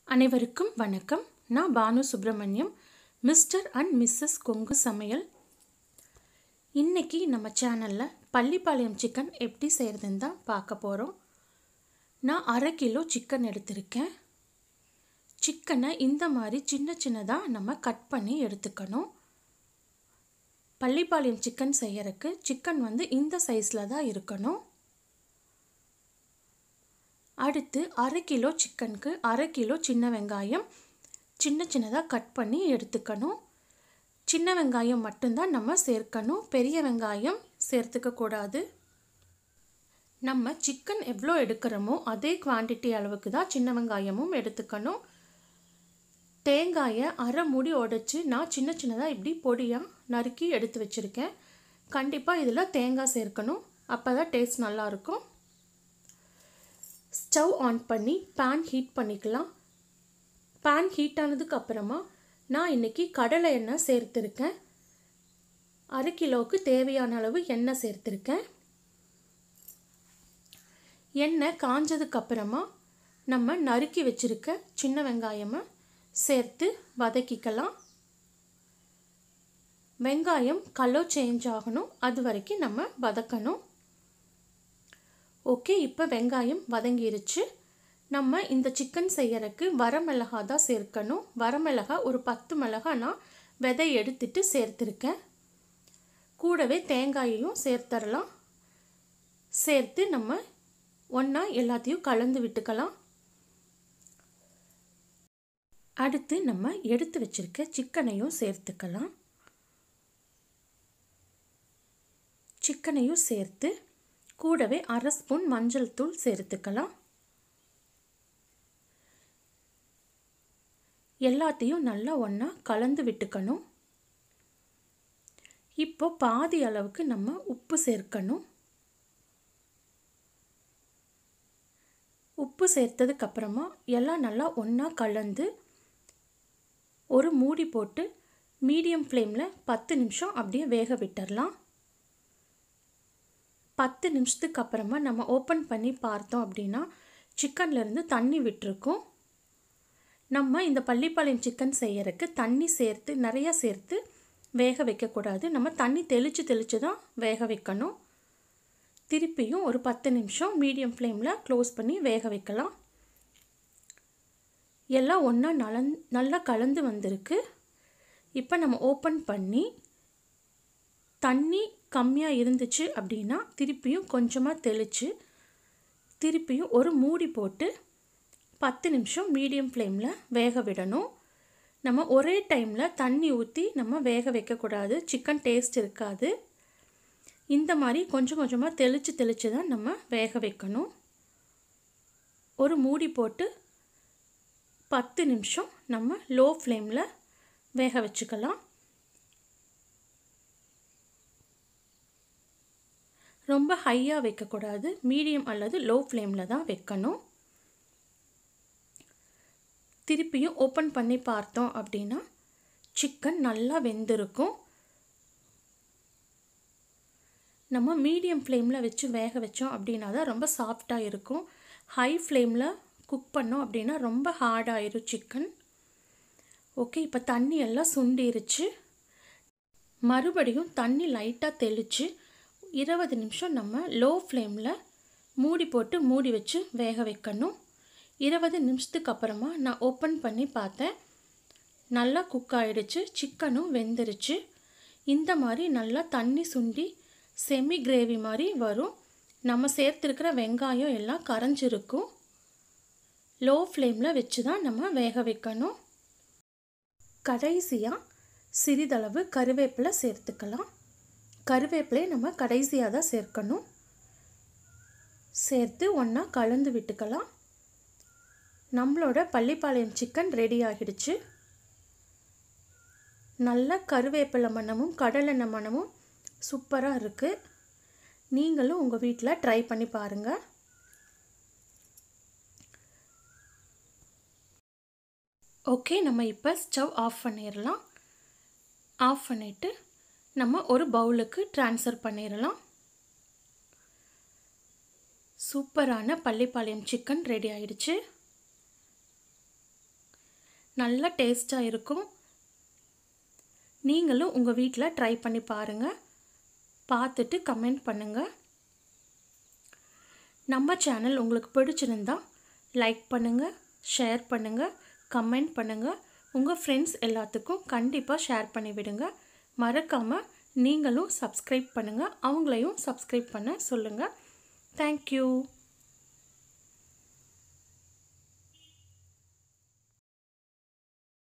அனைவருக்கும் வணக்கம் நான் Banu Subramaniam mister and missus Kongu சமையல் இன்னைக்கு நம்ம சேனலில் பள்ளிப்பாளையம் சிக்கன் எப்படி செய்கிறதுன்னு தான் பார்க்க போகிறோம் நான் அரை கிலோ சிக்கன் எடுத்திருக்கேன் சிக்கனை இந்த மாதிரி சின்ன சின்னதாக நம்ம கட் பண்ணி எடுத்துக்கணும் பள்ளிப்பாளையம் சிக்கன் செய்யறதுக்கு சிக்கன் வந்து இந்த சைஸில் தான் இருக்கணும் அடுத்து அரை கிலோ சிக்கனுக்கு அரை கிலோ சின்ன வெங்காயம் சின்ன சின்னதாக கட் பண்ணி எடுத்துக்கணும் சின்ன வெங்காயம் மட்டும்தான் நம்ம சேர்க்கணும் பெரிய வெங்காயம் சேர்த்துக்க கூடாது நம்ம சிக்கன் எவ்வளோ எடுக்கிறோமோ அதே குவான்டிட்டி அளவுக்கு தான் சின்ன வெங்காயமும் எடுத்துக்கணும் தேங்காயை அரை மூடி உடைச்சி நான் சின்ன சின்னதாக இப்படி பொடியாக நறுக்கி எடுத்து வச்சுருக்கேன் கண்டிப்பாக இதில் தேங்காய் சேர்க்கணும் அப்போ தான் டேஸ்ட் நல்லாயிருக்கும் ஸ்டவ் ஆன் பண்ணி பேன் ஹீட் பண்ணிக்கலாம் பேன் ஹீட் ஆனதுக்கு அப்புறமா நான் இன்றைக்கி கடலை எண்ணெய் சேர்த்துருக்கேன் அரை கிலோவுக்கு தேவையான அளவு எண்ணெய் சேர்த்துருக்கேன் எண்ணெய் காஞ்சதுக்கு அப்புறமா நம்ம நறுக்கி வச்சுருக்க சின்ன வெங்காயமை சேர்த்து வதக்கிக்கலாம் வெங்காயம் கலர் சேஞ்ச் ஆகணும் அது வரைக்கும் நம்ம வதக்கணும் ஓகே இப்போ வெங்காயம் வதங்கிருச்சு நம்ம இந்த சிக்கன் செய்யறதுக்கு வரமிளகா தான் சேர்க்கணும் வரமிளகா ஒரு பத்து மிளகா நான் விதை எடுத்துட்டு சேர்த்துருக்கேன் கூடவே தேங்காயையும் சேர்த்துடலாம் சேர்த்து நம்ம ஒன்றா எல்லாத்தையும் கலந்து விட்டுக்கலாம் அடுத்து நம்ம எடுத்து வச்சிருக்க சிக்கனையும் சேர்த்துக்கலாம் சிக்கனையும் சேர்த்து கூடவே அரை ஸ்பூன் மஞ்சள் தூள் சேர்த்துக்கலாம் எல்லாத்தையும் நல்லா ஒன்றா கலந்து விட்டுக்கணும் இப்போ பாதி அளவுக்கு நம்ம உப்பு சேர்க்கணும் உப்பு சேர்த்ததுக்கு அப்புறமா எல்லாம் நல்லா ஒன்றா கலந்து ஒரு மூடி போட்டு மீடியம் ஃப்ளேமில் பத்து நிமிஷம் அப்படியே வேக விட்டுடலாம் பத்து நிமிஷத்துக்கு அப்புறமா நம்ம ஓப்பன் பண்ணி பார்த்தோம் அப்படின்னா சிக்கன்லேருந்து தண்ணி விட்டுருக்கோம் நம்ம இந்த பள்ளிப்பாளையம் சிக்கன் செய்யறதுக்கு தண்ணி சேர்த்து நிறையா சேர்த்து வேக வைக்கக்கூடாது நம்ம தண்ணி தெளித்து தெளித்து தான் வேக வைக்கணும் திருப்பியும் ஒரு பத்து நிமிஷம் மீடியம் ஃப்ளேமில் க்ளோஸ் பண்ணி வேக வைக்கலாம் எல்லாம் ஒன்றா நலந் நல்லா கலந்து வந்திருக்கு இப்போ நம்ம ஓப்பன் பண்ணி தண்ணி கம்மியாக இருந்துச்சு அப்படின்னா திருப்பியும் கொஞ்சமாக தெளித்து திருப்பியும் ஒரு மூடி போட்டு பத்து நிமிஷம் மீடியம் ஃப்ளேமில் வேக விடணும் நம்ம ஒரே டைமில் தண்ணி ஊற்றி நம்ம வேக வைக்கக்கூடாது சிக்கன் டேஸ்ட் இருக்காது இந்த மாதிரி கொஞ்சம் கொஞ்சமாக தெளித்து தெளித்து தான் நம்ம வேக வைக்கணும் ஒரு மூடி போட்டு பத்து நிமிஷம் நம்ம லோ ஃப்ளேமில் வேக வச்சுக்கலாம் ரொம்ப ஹையாக வைக்கக்கூடாது மீடியம் அல்லது லோ ஃப்ளேமில் தான் வைக்கணும் திருப்பியும் ஓப்பன் பண்ணி பார்த்தோம் அப்படின்னா சிக்கன் நல்லா வெந்திருக்கும் நம்ம மீடியம் ஃப்ளேமில் வச்சு வேக வச்சோம் அப்படின்னா தான் ரொம்ப சாஃப்டாக இருக்கும் ஹை ஃப்ளேமில் குக் பண்ணோம் அப்படின்னா ரொம்ப ஹார்டாயிரும் சிக்கன் ஓகே இப்போ தண்ணி எல்லாம் சுண்டிருச்சு மறுபடியும் தண்ணி லைட்டாக தெளித்து இருபது நிமிஷம் நம்ம லோ ஃப்ளேமில் மூடி போட்டு மூடி வச்சு வேக வைக்கணும் இருபது நிமிஷத்துக்கு அப்புறமா நான் ஓப்பன் பண்ணி பார்த்தேன் நல்லா குக் ஆகிடுச்சு சிக்கனும் வெந்துருச்சு இந்த மாதிரி நல்லா தண்ணி சுண்டி செமி கிரேவி மாதிரி வரும் நம்ம சேர்த்துருக்கிற வெங்காயம் எல்லாம் கரைஞ்சிருக்கும் லோ ஃப்ளேமில் வச்சு தான் நம்ம வேக வைக்கணும் கடைசியாக சிறிதளவு கருவேப்பிலை சேர்த்துக்கலாம் கருவேப்பிலையை நம்ம கடைசியாக தான் சேர்க்கணும் சேர்த்து ஒன்றா கலந்து விட்டுக்கலாம் நம்மளோட பள்ளிப்பாளையம் சிக்கன் ரெடி ஆகிடுச்சு நல்ல கருவேப்பிலை மணமும் கடலெண்ணெய் மணமும் சூப்பராக இருக்குது நீங்களும் உங்கள் வீட்டில் ட்ரை பண்ணி பாருங்கள் ஓகே நம்ம இப்போ ஸ்டவ் ஆஃப் பண்ணிடலாம் ஆஃப் பண்ணிவிட்டு நம்ம ஒரு பவுலுக்கு ட்ரான்ஸ்ஃபர் பண்ணிடலாம் சூப்பரான பள்ளிப்பாளையம் சிக்கன் ரெடி ஆயிடுச்சு நல்ல டேஸ்ட்டாக இருக்கும் நீங்களும் உங்கள் வீட்டில் ட்ரை பண்ணி பாருங்கள் பார்த்துட்டு கமெண்ட் பண்ணுங்கள் நம்ம சேனல் உங்களுக்கு பிடிச்சிருந்தா லைக் பண்ணுங்கள் ஷேர் பண்ணுங்கள் கமெண்ட் பண்ணுங்கள் உங்கள் ஃப்ரெண்ட்ஸ் எல்லாத்துக்கும் கண்டிப்பாக ஷேர் பண்ணி விடுங்க மறக்காமல் நீங்களும் சப்ஸ்கிரைப் பண்ணுங்கள் அவங்களையும் சப்ஸ்கிரைப் பண்ண சொல்லுங்கள் தேங்க்யூ